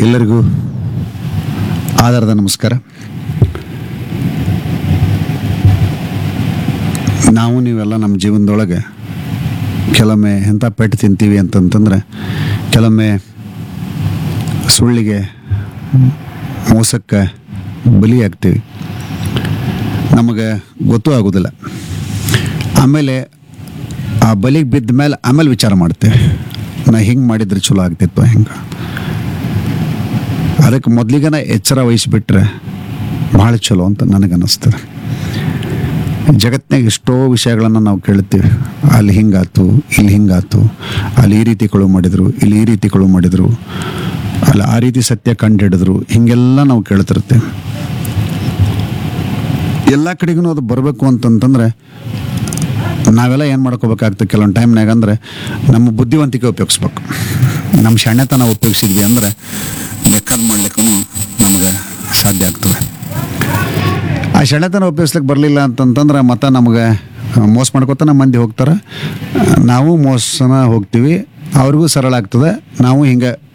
ಎಲ್ಲರಿಗೂ ಆಧಾರದ ನಮಸ್ಕಾರ ನಾವು ನೀವೆಲ್ಲ ನಮ್ಮ ಜೀವನದೊಳಗೆ ಕೆಲವೊಮ್ಮೆ ಎಂಥ ಪೆಟ್ಟು ತಿಂತೀವಿ ಅಂತಂತಂದ್ರೆ ಕೆಲವೊಮ್ಮೆ ಸುಳ್ಳಿಗೆ ಮೋಸಕ್ಕೆ ಬಲಿಯಾಗ್ತೀವಿ ನಮಗೆ ಗೊತ್ತೂ ಆಗೋದಿಲ್ಲ ಆಮೇಲೆ ಆ ಬಲಿಗೆ ಬಿದ್ದ ಮೇಲೆ ಆಮೇಲೆ ವಿಚಾರ ಮಾಡ್ತೇವೆ ನಾ ಹಿಂಗೆ ಮಾಡಿದ್ರೆ ಚಲೋ ಆಗ್ತಿತ್ತು ಹೆಂಗೆ ಅದಕ್ಕೆ ಮೊದಲಿಗನ ಎಚ್ಚರ ವಹಿಸಿಬಿಟ್ರೆ ಭಾಳ ಚಲೋ ಅಂತ ನನಗನ್ನಿಸ್ತದೆ ಜಗತ್ತಿನಾಗ ಎಷ್ಟೋ ವಿಷಯಗಳನ್ನು ನಾವು ಕೇಳ್ತೀವಿ ಅಲ್ಲಿ ಹಿಂಗಾತು ಇಲ್ಲಿ ಹಿಂಗಾತು ಅಲ್ಲಿ ಈ ರೀತಿ ಕಳುವು ಮಾಡಿದರು ಇಲ್ಲಿ ಈ ರೀತಿ ಕಳುವು ಮಾಡಿದರು ಅಲ್ಲಿ ಆ ರೀತಿ ಸತ್ಯ ಕಂಡು ಹಿಡಿದ್ರು ಹೀಗೆಲ್ಲ ನಾವು ಕೇಳ್ತಿರ್ತೇವೆ ಎಲ್ಲ ಕಡೆಗೂ ಅದು ಬರಬೇಕು ಅಂತಂತಂದ್ರೆ ನಾವೆಲ್ಲ ಏನು ಮಾಡ್ಕೋಬೇಕಾಗ್ತದೆ ಕೆಲವೊಂದು ಟೈಮ್ನಾಗ ಅಂದರೆ ನಮ್ಮ ಬುದ್ಧಿವಂತಿಕೆ ಉಪಯೋಗಿಸ್ಬೇಕು ನಮ್ಮ ಶಾಣ್ಯತನ ಉಪಯೋಗಿಸಿದ್ವಿ ಅಂದರೆ ಬೇಕಾದ ಮಾಡ್ಲಿಕ್ಕೂ ನಮ್ಗೆ ಸಾಧ್ಯ ಆಗ್ತದೆ ಆ ಶಾಣ್ಯತನ ಉಪಯೋಗಿಸ್ಲಿಕ್ಕೆ ಬರಲಿಲ್ಲ ಅಂತಂತಂದ್ರೆ ಮತ್ತೆ ನಮಗೆ ಮೋಸ ಮಾಡ್ಕೊತಾನೆ ಮಂದಿ ಹೋಗ್ತಾರೆ ನಾವು ಮೋಸನ ಹೋಗ್ತೀವಿ ಅವ್ರಿಗೂ ಸರಳ ಆಗ್ತದೆ ನಾವು ಹಿಂಗೆ